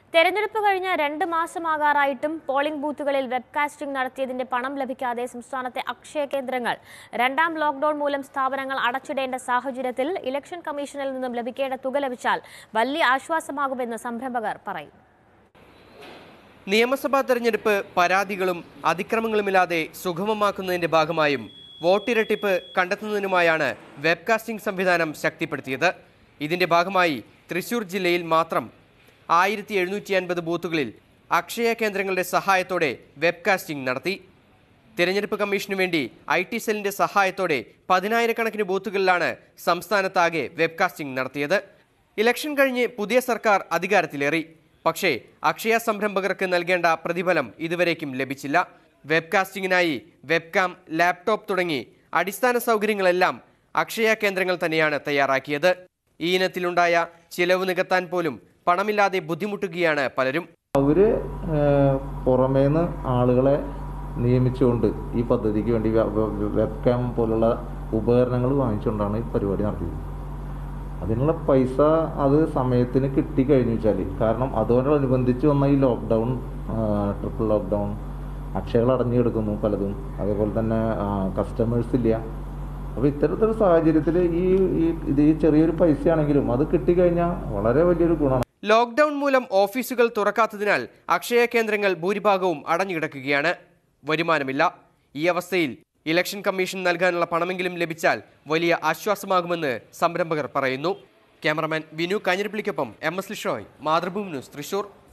തെരഞ്ഞെടുപ്പ് കഴിഞ്ഞ് രണ്ട് മാസമാകാറായിട്ടും പോളിംഗ് ബൂത്തുകളിൽ വെബ്കാസ്റ്റിംഗ് നടത്തിയതിന്റെ പണം ലഭിക്കാതെ സംസ്ഥാനത്തെ അക്ഷയ കേന്ദ്രങ്ങൾ രണ്ടാം ലോക്ഡൌൺ മൂലം സ്ഥാപനങ്ങൾ അടച്ചിടേണ്ട സാഹചര്യത്തിൽ ഇലക്ഷൻ കമ്മീഷനിൽ നിന്നും ലഭിക്കേണ്ട തുക ലഭിച്ചാൽ വലിയ ആശ്വാസമാകുമെന്ന് സംരംഭകർ പറയും നിയമസഭാ തെരഞ്ഞെടുപ്പ് പരാതികളും അതിക്രമങ്ങളുമില്ലാതെ സുഗമമാക്കുന്നതിന്റെ ഭാഗമായും വോട്ടിരട്ടിപ്പ് കണ്ടെത്തുന്നതിനുമായാണ് വെബ്കാസ്റ്റിംഗ് സംവിധാനം ശക്തിപ്പെടുത്തിയത് ഇതിന്റെ ഭാഗമായി തൃശൂർ ജില്ലയിൽ മാത്രം ആയിരത്തി എഴുന്നൂറ്റി അൻപത് ബൂത്തുകളിൽ അക്ഷയ കേന്ദ്രങ്ങളുടെ സഹായത്തോടെ വെബ്കാസ്റ്റിംഗ് നടത്തി തിരഞ്ഞെടുപ്പ് കമ്മീഷനു വേണ്ടി ഐ ടി സെല്ലിന്റെ സഹായത്തോടെ പതിനായിരക്കണക്കിന് ബൂത്തുകളിലാണ് സംസ്ഥാനത്താകെ വെബ്കാസ്റ്റിംഗ് നടത്തിയത് ഇലക്ഷൻ കഴിഞ്ഞ് പുതിയ സർക്കാർ അധികാരത്തിലേറി പക്ഷേ അക്ഷയ സംരംഭകർക്ക് നൽകേണ്ട പ്രതിഫലം ഇതുവരേക്കും ലഭിച്ചില്ല വെബ്കാസ്റ്റിംഗിനായി വെബ്കാം ലാപ്ടോപ്പ് തുടങ്ങി അടിസ്ഥാന സൗകര്യങ്ങളെല്ലാം അക്ഷയ കേന്ദ്രങ്ങൾ തന്നെയാണ് തയ്യാറാക്കിയത് ഈ ഇനത്തിലുണ്ടായ ചിലവ് നികത്താൻ പോലും പണമില്ലാതെ ബുദ്ധിമുട്ടുകയാണ് പലരും അവര് പുറമേന്ന് ആളുകളെ നിയമിച്ചുകൊണ്ട് ഈ പദ്ധതിക്ക് വേണ്ടി വെബ് ക്യാം പോലുള്ള ഉപകരണങ്ങൾ വാങ്ങിച്ചുകൊണ്ടാണ് ഈ പരിപാടി നടത്തിയത് അതിനുള്ള പൈസ അത് സമയത്തിന് കിട്ടിക്കഴിഞ്ഞു വെച്ചാൽ കാരണം അതോടനുബന്ധിച്ച് വന്ന ഈ ലോക്ക്ഡൗൺ ട്രിപ്പിൾ ലോക്ക്ഡൗൺ അക്ഷയകൾ അടഞ്ഞു കിടക്കുന്നു പലതും അതേപോലെ തന്നെ കസ്റ്റമേഴ്സ് ഇല്ല അപ്പോൾ ഇത്തരത്തിലുള്ള സാഹചര്യത്തിൽ ഈ ഈ ഇത് ഈ ചെറിയൊരു പൈസയാണെങ്കിലും അത് കിട്ടിക്കഴിഞ്ഞാൽ വളരെ വലിയൊരു ഗുണമാണ് ലോക്ക്ഡൌൺ മൂലം ഓഫീസുകൾ തുറക്കാത്തതിനാൽ അക്ഷയ കേന്ദ്രങ്ങൾ ഭൂരിഭാഗവും അടഞ്ഞുകിടക്കുകയാണ് വരുമാനമില്ല ഈ അവസ്ഥയിൽ ഇലക്ഷൻ കമ്മീഷൻ നൽകാനുള്ള പണമെങ്കിലും ലഭിച്ചാൽ വലിയ ആശ്വാസമാകുമെന്ന് സംരംഭകർ പറയുന്നു ക്യാമറമാൻ വിനു കാഞ്ഞിരപ്പള്ളിക്കൊപ്പം M S Lishoy Mathrubhumi news Thrissur